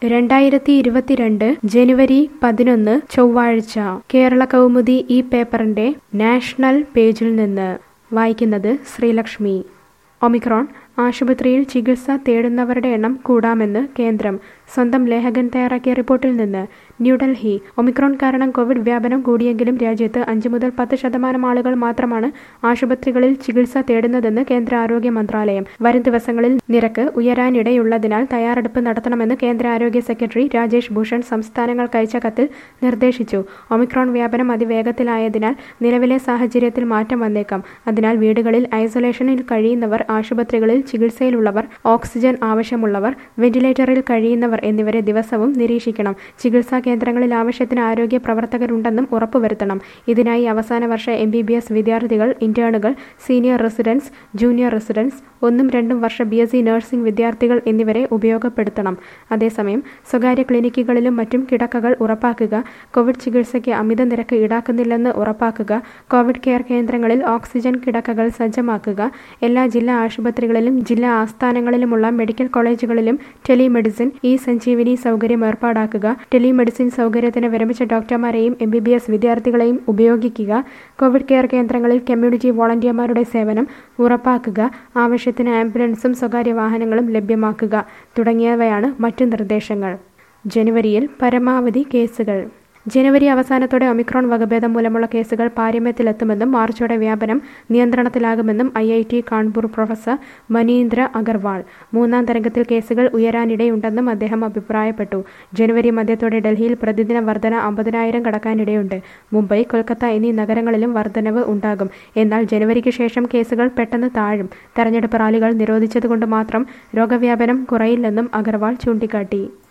രണ്ടായിരത്തി ഇരുപത്തിരണ്ട് ജനുവരി പതിനൊന്ന് ചൊവ്വാഴ്ച കേരള കൗമുദി ഈ പേപ്പറിന്റെ നാഷണൽ പേജിൽ നിന്ന് വായിക്കുന്നത് ശ്രീലക്ഷ്മി ഒമിക്രോൺ ആശുപത്രിയിൽ ചികിത്സ തേടുന്നവരുടെ എണ്ണം കൂടാമെന്ന് കേന്ദ്രം സ്വന്തം ലേഖകൻ തയ്യാറാക്കിയ റിപ്പോർട്ടിൽ നിന്ന് ന്യൂഡൽഹി ഒമിക്രോൺ കാരണം കോവിഡ് വ്യാപനം കൂടിയെങ്കിലും രാജ്യത്ത് അഞ്ച് മുതൽ പത്ത് ശതമാനം ആളുകൾ മാത്രമാണ് ആശുപത്രികളിൽ ചികിത്സ തേടുന്നതെന്ന് കേന്ദ്ര ആരോഗ്യ മന്ത്രാലയം വരും ദിവസങ്ങളിൽ നിരക്ക് ഉയരാനിടയുള്ളതിനാൽ തയ്യാറെടുപ്പ് നടത്തണമെന്ന് കേന്ദ്ര ആരോഗ്യ സെക്രട്ടറി രാജേഷ് ഭൂഷൺ സംസ്ഥാനങ്ങൾക്ക് അയച്ച കത്തിൽ നിർദ്ദേശിച്ചു ഒമിക്രോൺ വ്യാപനം അതിവേഗത്തിലായതിനാൽ നിലവിലെ സാഹചര്യത്തിൽ മാറ്റം വന്നേക്കാം അതിനാൽ വീടുകളിൽ ഐസൊലേഷനിൽ കഴിയുന്നവർ ആശുപത്രികളിൽ ചികിത്സയിലുള്ളവർ ഓക്സിജൻ ആവശ്യമുള്ളവർ വെന്റിലേറ്ററിൽ കഴിയുന്നവർ എന്നിവരെ ദിവസവും നിരീക്ഷിക്കണം ചികിത്സാ കേന്ദ്രങ്ങളിൽ ആവശ്യത്തിന് ആരോഗ്യ പ്രവർത്തകരുണ്ടെന്നും ഉറപ്പുവരുത്തണം ഇതിനായി അവസാന വർഷ എം ബി ബി എസ് വിദ്യാർത്ഥികൾ ഇന്റേണുകൾ സീനിയർ റെസിഡൻസ് ജൂനിയർ റെസിഡൻസ് ഒന്നും രണ്ടും വർഷ ബി എസ് സി നഴ്സിംഗ് വിദ്യാർത്ഥികൾ എന്നിവരെ ഉപയോഗപ്പെടുത്തണം അതേസമയം സ്വകാര്യ ക്ലിനിക്കുകളിലും മറ്റും കിടക്കകൾ ഉറപ്പാക്കുക കോവിഡ് ചികിത്സയ്ക്ക് അമിത നിരക്ക് ഈടാക്കുന്നില്ലെന്ന് ഉറപ്പാക്കുക കോവിഡ് കെയർ കേന്ദ്രങ്ങളിൽ ഓക്സിജൻ കിടക്കകൾ സജ്ജമാക്കുക എല്ലാ ജില്ലാ ആശുപത്രികളിലും ജില്ലാ ആസ്ഥാനങ്ങളിലുമുള്ള മെഡിക്കൽ കോളേജുകളിലും ടെലിമെഡിസിൻ ഇ സഞ്ജീവിനി സൗകര്യം ഏർപ്പാടാക്കുക ടെലിമെഡിസിൻ സൗകര്യത്തിന് വിരമിച്ച ഡോക്ടർമാരെയും എം ബി ബി എസ് വിദ്യാർത്ഥികളെയും ഉപയോഗിക്കുക കോവിഡ് കെയർ കേന്ദ്രങ്ങളിൽ കമ്മ്യൂണിറ്റി വോളണ്ടിയർമാരുടെ സേവനം ഉറപ്പാക്കുക ആവശ്യത്തിന് ആംബുലൻസും സ്വകാര്യ വാഹനങ്ങളും ലഭ്യമാക്കുക തുടങ്ങിയവയാണ് മറ്റു നിർദ്ദേശങ്ങൾ ജനുവരിയിൽ പരമാവധി കേസുകൾ ജനുവരി അവസാനത്തോടെ ഒമിക്രോൺ വകഭേദം മൂലമുള്ള കേസുകൾ പാരമ്യത്തിലെത്തുമെന്നും മാർച്ചോടെ വ്യാപനം നിയന്ത്രണത്തിലാകുമെന്നും I I T Kanpur professor Manindra Agarwal മൂന്നാം തരംഗത്തിൽ കേസുകൾ ഉയരാനിടയുണ്ടെന്നും അദ്ദേഹം അഭിപ്രായപ്പെട്ടു ജനുവരി മധ്യത്തോടെ ഡൽഹിയിൽ പ്രതിദിന വർധന അമ്പതിനായിരം കടക്കാനിടയുണ്ട് മുംബൈ കൊൽക്കത്ത എന്നീ നഗരങ്ങളിലും വർധനവ് ഉണ്ടാകും എന്നാൽ ജനുവരിക്ക് ശേഷം കേസുകൾ പെട്ടെന്ന് താഴും തെരഞ്ഞെടുപ്പ് റാലികൾ നിരോധിച്ചതുകൊണ്ട് മാത്രം രോഗവ്യാപനം കുറയില്ലെന്നും അഗർവാൾ ചൂണ്ടിക്കാട്ടി